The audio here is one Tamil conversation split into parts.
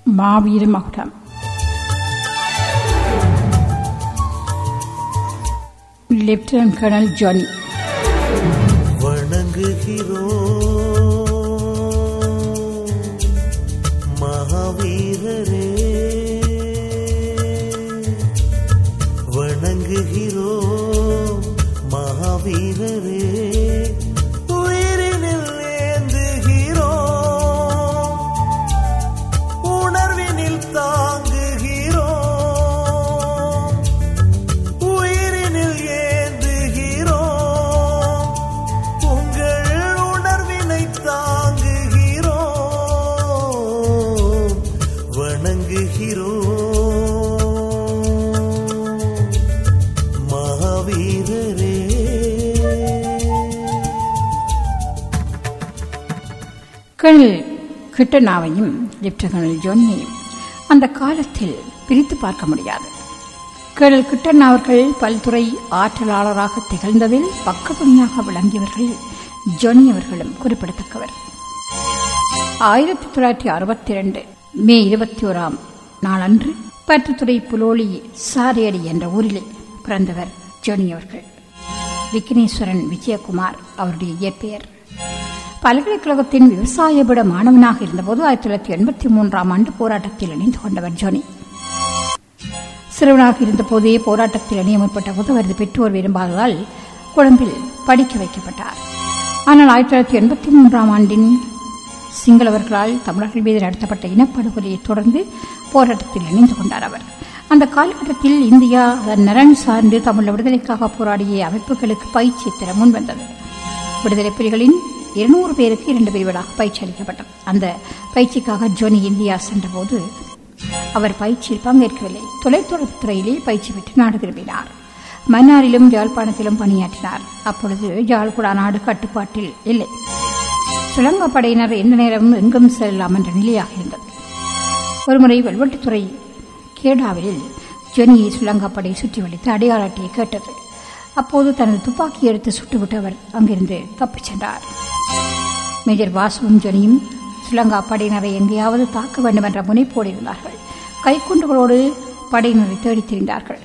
மாவீர மகுடம் லெப்டினன்ட் கர்னல் ஜானி வணங்குகிறோம் மகாவீரரே வணங்குகிறோம் மகாவீரரே உயிரினில் ஏந்துகிறோம் உணர்வினில் தாங்குகிறோம் உயிரினில் ஏந்துகிறோம் உங்கள் உணர்வினை தாங்குகிறோம் வணங்குகிறோம் மகாவீரரே கர்னல் கிட்டனாவையும் லெப்டினன்ட் கர்னல் ஜானியையும் அந்த காலத்தில் பிரித்து பார்க்க முடியாது கர்னல் கிட்டன் அவர்கள் பல்துறை ஆற்றலாளராக திகழ்ந்ததில் பக்கத்துணையாக விளங்கியவர்கள் ஜொனி அவர்களும் குறிப்பிடத்தக்கவர் ஆயிரத்தி தொள்ளாயிரத்தி அறுபத்தி இரண்டு மே இருபத்தி ஓராம் நாளன்று பற்றுத்துறை புலோலி சாரியடி என்ற ஊரிலே பிறந்தவர் ஜொனி அவர்கள் விக்னேஸ்வரன் விஜயகுமார் அவருடைய இயற்பெயர் பல்கலைக்கழகத்தின் விவசாயபட மாணவனாக இருந்தபோது ஆயிரத்தி தொள்ளாயிரத்தி எண்பத்தி மூன்றாம் ஆண்டு போராட்டத்தில் இணைந்து கொண்டவர் ஜோனி சிறுவனாக இருந்தபோதே போராட்டத்தில் இணைய முற்பட்ட போது அவரது பெற்றோர் விரும்பாததால் கொழும்பில் படிக்க வைக்கப்பட்டார் ஆனால் ஆயிரத்தி தொள்ளாயிரத்தி எண்பத்தி மூன்றாம் ஆண்டின் சிங்களவர்களால் தமிழர்கள் மீது நடத்தப்பட்ட இனப்படுகொலையை தொடர்ந்து போராட்டத்தில் இணைந்து கொண்டார் அவர் அந்த காலகட்டத்தில் இந்தியா அதன் நலன் சார்ந்து தமிழ் விடுதலைக்காக போராடிய அமைப்புகளுக்கு பயிற்சி தர முன்வந்தது விடுதலை புலிகளின் இருநூறு பேருக்கு இரண்டு பிரிவுகளாக பயிற்சி அளிக்கப்பட்டது அந்த பயிற்சிக்காக ஜோனி இந்தியா சென்றபோது அவர் பயிற்சியில் பங்கேற்கவில்லை தொலைத்தொடர்பு துறையிலே பயிற்சி பெற்று நாடு திரும்பினார் மன்னாரிலும் யாழ்ப்பாணத்திலும் பணியாற்றினார் அப்பொழுது யாழ்குடா நாடு கட்டுப்பாட்டில் இல்லை சுலங்கப் படையினர் எந்த நேரமும் எங்கும் செல்லலாம் என்ற நிலையாக இருந்தது ஒருமுறை வெல்வெட்டுத்துறை கேடாவில் ஜொனியை சுலங்கப்படை சுற்றி வளைத்து அடையாள அட்டையை கேட்டது அப்போது தனது துப்பாக்கி எடுத்து சுட்டுவிட்டு அவர் அங்கிருந்து தப்பிச் சென்றார் மேஜர் வாசுவும் ஜொனியும் சுலங்கா படையினரை எங்கேயாவது தாக்க வேண்டும் என்ற முனைப்போடு இருந்தார்கள் கைக்குண்டுகளோடு படையினரை தேடித் திரிந்தார்கள்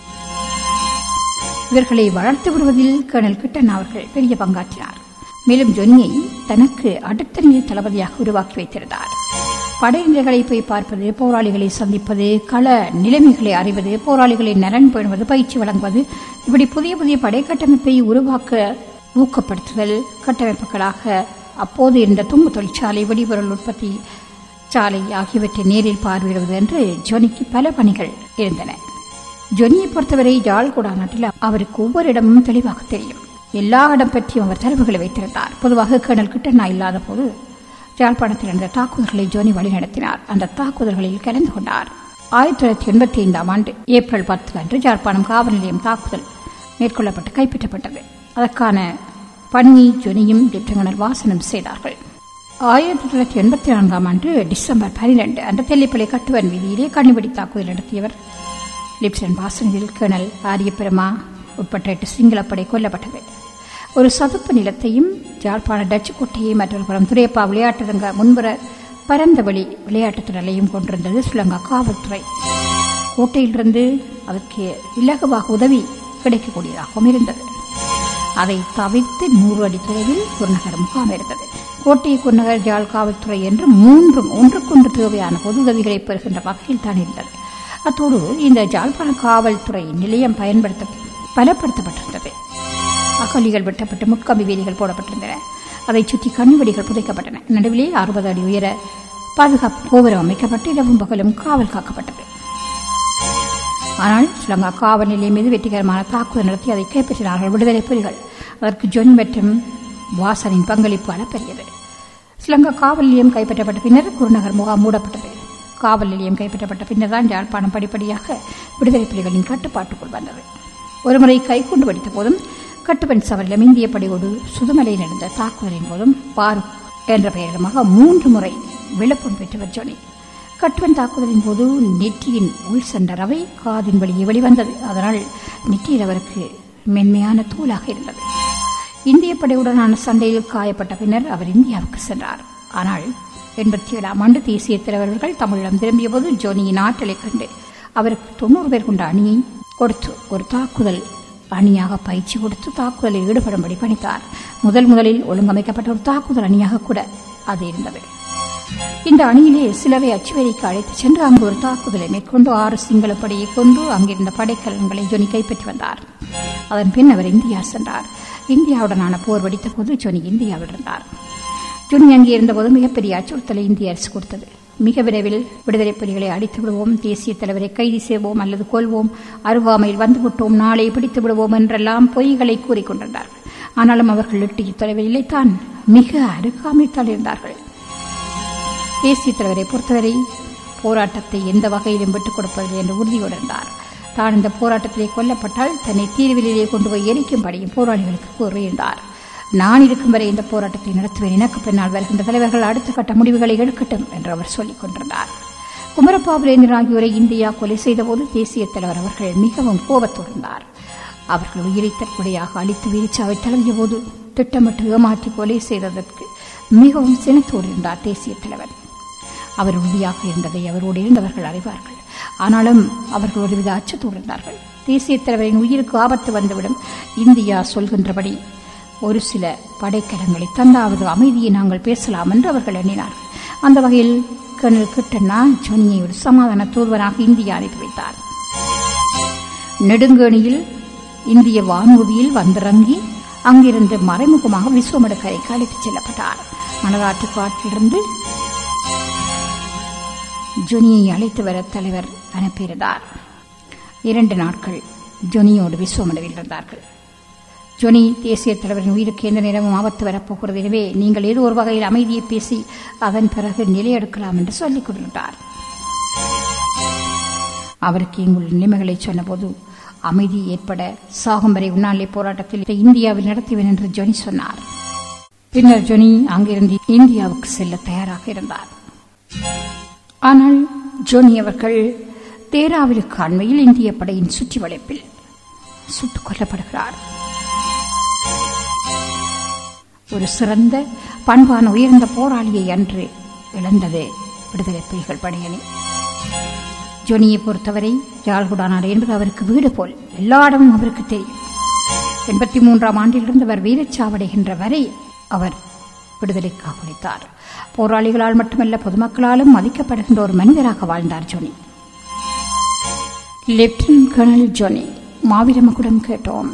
இவர்களை வளர்த்து விடுவதில் கர்னல் கிட்டன் அவர்கள் பெரிய பங்காற்றினார் மேலும் ஜொனியை தனக்கு அடுத்த நிலை தளபதியாக உருவாக்கி வைத்திருந்தார் படையினர்களை போய் பார்ப்பது போராளிகளை சந்திப்பது கள நிலைமைகளை அறிவது போராளிகளின் நலன் பேணுவது பயிற்சி வழங்குவது இப்படி புதிய புதிய படை கட்டமைப்பை உருவாக்க ஊக்கப்படுத்துதல் கட்டமைப்புகளாக அப்போது இருந்த தும்பு தொழிற்சாலை வெடிபொருள் உற்பத்தி சாலை ஆகியவற்றை நேரில் பார்வையிடுவது என்று ஜொனிக்கு பல பணிகள் இருந்தன ஜொனியை பொறுத்தவரை யாழ்குடா நாட்டில் அவருக்கு ஒவ்வொரு இடமும் தெளிவாக தெரியும் எல்லா இடம் பற்றியும் அவர் தரவுகளை வைத்திருந்தார் பொதுவாக கேர்னல் கிட்டனா இல்லாத போது யாழ்ப்பாணத்தில் நடந்த தாக்குதல்களை ஜோனி வழிநடத்தினார் அந்த தாக்குதல்களில் கலந்து கொண்டார் ஆயிரத்தி தொள்ளாயிரத்தி எண்பத்தி ஐந்தாம் ஆண்டு ஏப்ரல் பத்து அன்று யாழ்ப்பாணம் காவல் நிலையம் தாக்குதல் மேற்கொள்ளப்பட்டு கைப்பற்றப்பட்டது அதற்கான பணியை ஜொனியும் லெப்டினன்ட் வாசனம் செய்தார்கள் ஆயிரத்தி தொள்ளாயிரத்தி எண்பத்தி நான்காம் ஆண்டு டிசம்பர் பனிரெண்டு அன்று தெல்லிப்பளை கட்டுவன் வீதியிலே கண்ணிவெடி தாக்குதல் நடத்தியவர் லிப்சன் வாசனில் கேர்னல் ஆரியபெருமா உட்பட்ட எட்டு சிங்களப்படை கொல்லப்பட்டது ஒரு சதுப்பு நிலத்தையும் யாழ்ப்பாண டச்சு கோட்டையை மற்றொரு புறம் துரையப்பா விளையாட்டரங்க முன்புற பரந்த வழி விளையாட்டுத் திடலையும் கொண்டிருந்தது ஸ்ரீலங்கா காவல்துறை கோட்டையிலிருந்து அதற்கு இலகுவாக உதவி கிடைக்கக்கூடியதாகவும் இருந்தது அதை தவிர்த்து நூறு அடி தொலைவில் குருநகர் முகாம் இருந்தது கோட்டை குருநகர் யாழ் காவல்துறை என்று மூன்றும் ஒன்றுக்கொன்று தேவையான பொது உதவிகளை பெறுகின்ற வகையில் தான் இருந்தது அத்தோடு இந்த ஜாழ்ப்பாண காவல்துறை நிலையம் பயன்படுத்த பலப்படுத்தப்பட்டிருந்தது அகலிகள் வெட்டப்பட்டு முட்கம்பி வேலிகள் போடப்பட்டிருந்தன அதைச் சுற்றி கண்ணுவெடிகள் புதைக்கப்பட்டன நடுவிலே அறுபது அடி உயர பாதுகாப்பு கோபுரம் அமைக்கப்பட்டு இரவும் பகலும் காவல் காக்கப்பட்டது ஆனால் ஸ்ரீலங்கா காவல் நிலையம் மீது வெற்றிகரமான தாக்குதல் நடத்தி அதை கைப்பற்றினார்கள் விடுதலை புலிகள் அதற்கு ஜொன் மற்றும் வாசனின் பங்களிப்பு அளப்பெரியது ஸ்ரீலங்கா காவல் நிலையம் கைப்பற்றப்பட்ட பின்னர் குருநகர் முகாம் மூடப்பட்டது காவல் நிலையம் கைப்பற்றப்பட்ட பின்னர் தான் யாழ்ப்பாணம் படிப்படியாக விடுதலை புலிகளின் கட்டுப்பாட்டுக்குள் வந்தது ஒருமுறை கைக்குண்டு வெடித்த போதும் கட்டுவன் சவரிலும் இந்திய படையோடு சுதுமலையில் நடந்த தாக்குதலின் போதும் பாருக் என்ற பெயரிடமாக மூன்று முறை விளப்பம் பெற்றவர் ஜோனி கட்டுவன் தாக்குதலின் போது நெற்றியின் உள் சென்ற ரவை காதின் வழியே வெளிவந்தது அதனால் நெற்றியில் அவருக்கு மென்மையான தூளாக இருந்தது இந்திய படையுடனான சண்டையில் காயப்பட்ட பின்னர் அவர் இந்தியாவுக்கு சென்றார் ஆனால் எண்பத்தி ஏழாம் ஆண்டு தேசிய தலைவர்கள் தமிழகம் திரும்பிய போது ஜோனியின் ஆற்றலை கண்டு அவருக்கு தொண்ணூறு பேர் கொண்ட அணியை கொடுத்து ஒரு தாக்குதல் அணியாக பயிற்சி கொடுத்து தாக்குதலில் ஈடுபடும்படி பணித்தார் முதல் முதலில் ஒழுங்கமைக்கப்பட்ட ஒரு தாக்குதல் அணியாக கூட அது இருந்தது இந்த அணியிலே சிலரை அச்சுவேலிக்கு அழைத்துச் சென்று அங்கு ஒரு தாக்குதலை மேற்கொண்டு ஆறு சிங்கள படையை கொண்டு அங்கிருந்த படைக்கலன்களை ஜொனி கைப்பற்றி வந்தார் அதன் பின் அவர் இந்தியா சென்றார் இந்தியாவுடனான போர் வெடித்த போது ஜொனி இந்தியாவில் இருந்தார் ஜொனி அங்கே இருந்தபோது மிகப்பெரிய அச்சுறுத்தலை இந்திய அரசு கொடுத்தது மிக விரைவில் விடுதலை புலிகளை அடித்து விடுவோம் தேசிய தலைவரை கைது செய்வோம் அல்லது கொள்வோம் அருகாமையில் வந்துவிட்டோம் நாளை பிடித்து விடுவோம் என்றெல்லாம் பொய்களை கூறிக்கொண்டிருந்தார்கள் ஆனாலும் அவர்கள் எட்டிய தொலைவில் இல்லைத்தான் மிக அருகாமையில் தான் இருந்தார்கள் தேசிய தலைவரை பொறுத்தவரை போராட்டத்தை எந்த வகையிலும் விட்டுக் கொடுப்பதில்லை என்று உறுதியோடு இருந்தார் தான் இந்த போராட்டத்திலே கொல்லப்பட்டால் தன்னை தீர்விலே கொண்டு போய் எரிக்கும்படியும் போராளிகளுக்கு கூறியிருந்தார் நான் இருக்கும் வரை இந்த போராட்டத்தை நடத்துவேன் எனக்கு பின்னால் வருகின்ற தலைவர்கள் அடுத்த கட்ட முடிவுகளை எடுக்கட்டும் என்று அவர் சொல்லிக் கொண்டிருந்தார் குமரபாபுலேந்திரன் ஆகியோரை இந்தியா கொலை செய்தபோது தேசிய தலைவர் அவர்கள் மிகவும் கோபத்தோடு இருந்தார் அவர்கள் உயிரை தற்கொலையாக அழித்து வீழ்ச்சாவை தழுவிய போது திட்டமிட்டு ஏமாற்றி கொலை செய்ததற்கு மிகவும் சினத்தோடு இருந்தார் தேசிய தலைவர் அவர் உறுதியாக இருந்ததை அவரோடு இருந்தவர்கள் அறிவார்கள் ஆனாலும் அவர்கள் ஒருவித அச்சத்தோடு இருந்தார்கள் தேசிய தலைவரின் உயிருக்கு ஆபத்து வந்துவிடும் இந்தியா சொல்கின்றபடி ஒரு சில படைக்கலங்களை தந்தாவது அமைதியை நாங்கள் பேசலாம் என்று அவர்கள் எண்ணினார்கள் அந்த வகையில் கர்னல் கிட்டன்னா ஜொனியை ஒரு சமாதான தூதுவராக இந்தியா அனுப்பி வைத்தார் நெடுங்கேணியில் இந்திய வானூர்தியில் வந்திறங்கி அங்கிருந்து மறைமுகமாக விஸ்வமடுக்கரைக்கு அழைத்துச் செல்லப்பட்டார் மணலாற்று காட்டிலிருந்து ஜொனியை அழைத்து வர தலைவர் அனுப்பியிருந்தார் இரண்டு நாட்கள் ஜொனியோடு விஸ்வமடுவில் இருந்தார்கள் ஜொனி தேசிய தலைவரின் உயிருக்கு எந்த நேரமும் ஆபத்து வரப்போகிறது எனவே நீங்கள் ஏதோ ஒரு வகையில் அமைதியை பேசி அதன் பிறகு நிலையெடுக்கலாம் என்று சொல்லிக் கொண்டிருந்தார் அவருக்கு இங்குள்ள நிலைமைகளை சொன்னபோது அமைதி ஏற்பட சாகும் வரை உண்ணாநிலை போராட்டத்தில் இந்தியாவில் நடத்துவேன் என்று ஜொனி சொன்னார் பின்னர் ஜொனி அங்கிருந்து இந்தியாவுக்கு செல்ல தயாராக இருந்தார் ஆனால் ஜோனி அவர்கள் தேராவிலுக்கு அண்மையில் இந்திய படையின் சுற்றி வளைப்பில் சுட்டுக் கொல்லப்படுகிறார் ஒரு சிறந்த பண்பான உயர்ந்த போராளியை அன்று இழந்தது விடுதலை புலிகள் படையணி ஜொனியை பொறுத்தவரை யாழ்குடா நாடு என்பது அவருக்கு வீடு போல் எல்லா இடமும் அவருக்கு தெரியும் எண்பத்தி மூன்றாம் ஆண்டிலிருந்து அவர் வீரச்சாவடைகின்ற வரை அவர் விடுதலைக்காக உழைத்தார் போராளிகளால் மட்டுமல்ல பொதுமக்களாலும் மதிக்கப்படுகின்ற ஒரு மனிதராக வாழ்ந்தார் ஜோனி லெப்டினன்ட் கர்னல் ஜோனி மாவீரமகுடம் கேட்டோம்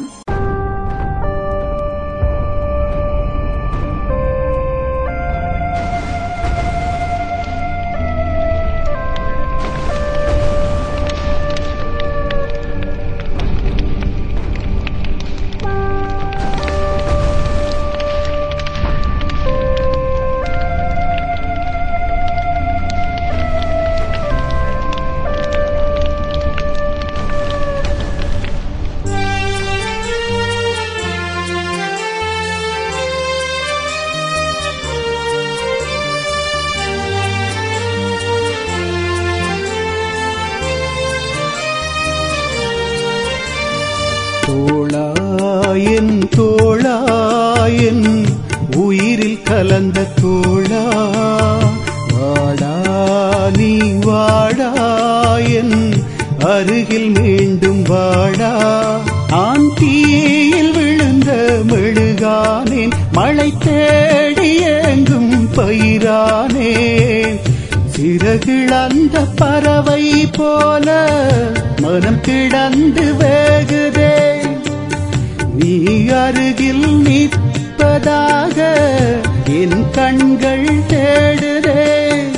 தோளாயன் தோளாயன் உயிரில் கலந்த தோளா வாடா நீ வாடாயன் அருகில் மீண்டும் வாடா ஆன் தீயில் விழுந்த மெழுகானேன் மழை தேடி எங்கும் பயிரானேன் சிறகிழந்த பறவை போல மனம் கிடந்து வேகுதே நீ அருகில் நிற்பதாக என் கண்கள் தேடுதே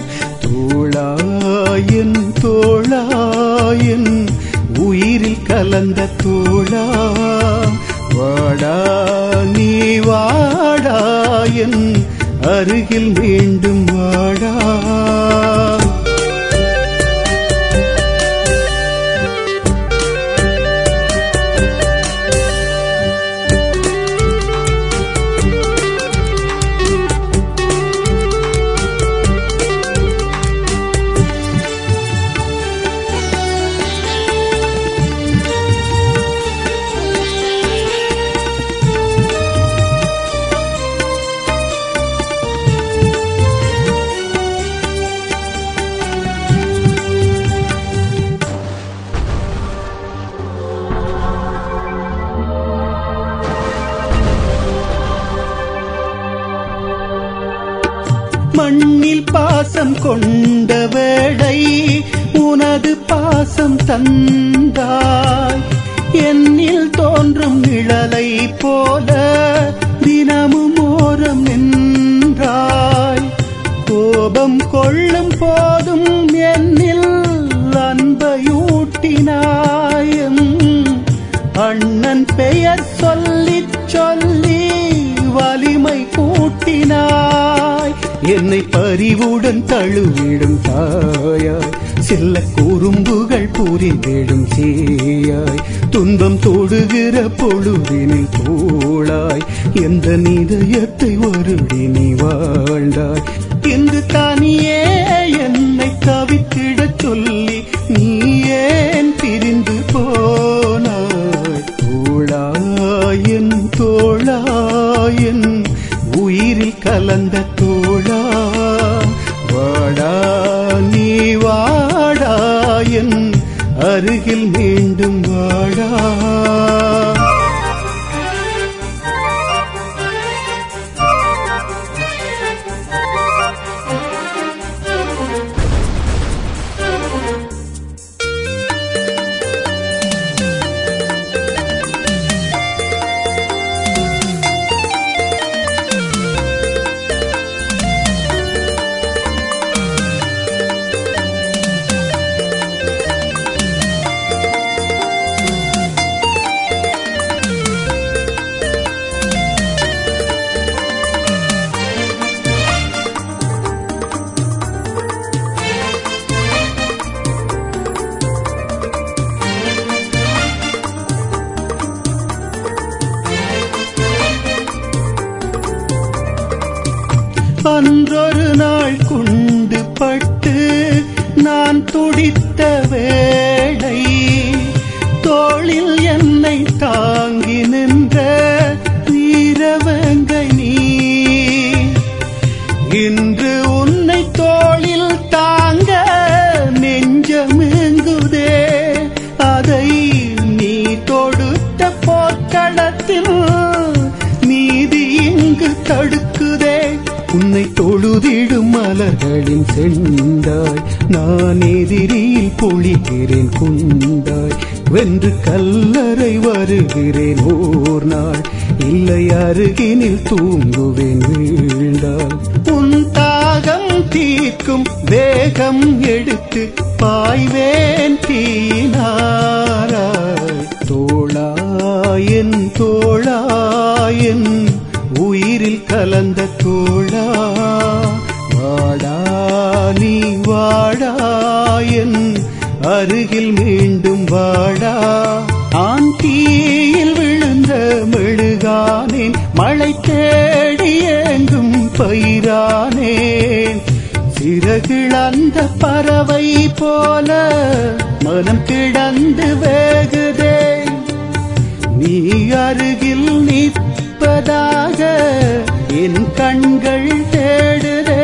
தோளாயன் தோளாயன் உயிரில் கலந்த தோளா வாடா நீ வாடாயன் அருகில் மீண்டும் வாடா நான் கொண்ட வேளை உனது பாசம் தந்தாய் என்னில் தோன்றும் நிழலை போல தினமும் ஓரம் நின்றாய் கோபம் கொள்ளும் போதும் என்னில் அன்பையூட்டினாயும் அண்ணன் பெயர் சொல்லிச் சொல்லி வலிமை கூட்டினாய் என்னை பரிவுடன் தழுவிடும் தாயாய் சில்ல குறும்புகள் புரிந்திடும் சேயாய் துன்பம் தொடுகிற பொழுதினில் தோளாய் எந்த நிதயத்தை வருடி நீ வாழ்ந்தாய் இன்று தானியே என்னை தவித்திடச் சொல்லி நீ ஏன் பிரிந்து போனாய் தோளாயன் தோளாயன் உயிரில் கலந்த தோளா வாடா நீ வாடாயன் அருகில் மீண்டும் வாடா அன்றொரு நாள் குண்டு பட்டு நான் துடித்த வேளை தோளில் என்னை தாங்கி நின்ற வீரவங்கை நீ இன்று உன்னை தோளில் தாங்க நெஞ்சமெங்குதே அதை நீ தொடுத்த போர்க்களத்தில் நீதி இங்கு தடுக்குதே உன்னை தொழுதிடும் மலர்களின் செண்டாய் நான் எதிரியில் பொழிகிறேன் குண்டாய் வென்று கல்லறை வருகிறேன் ஓர் நாள் இல்லை அருகினில் தூங்குவேன் வீழ்ந்தால் உன் தாகம் தீர்க்கும் வேகம் எடுத்து பாய்வேன் தீனாராய் தோளாயன் தோளாயன் உயிரில் கலந்த தோழா வாடா நீ வாடாயன் அருகில் மீண்டும் வாடா ஆன் தீயில் விழுந்த மெழுகானேன் மழை தேடி எங்கும் பயிரானேன் சிறகிழந்த பறவை போல மனம் கிடந்து வேகுதே நீ அருகில் நிற்பதாக என் கண்கள் தேடுதே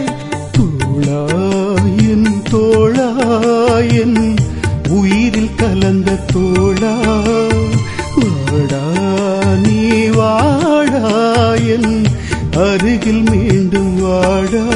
தோளாயன் தோளாயன் உயிரில் கலந்த தோளா வாடா நீ வாடாயன் அருகில் மீண்டும் வாடா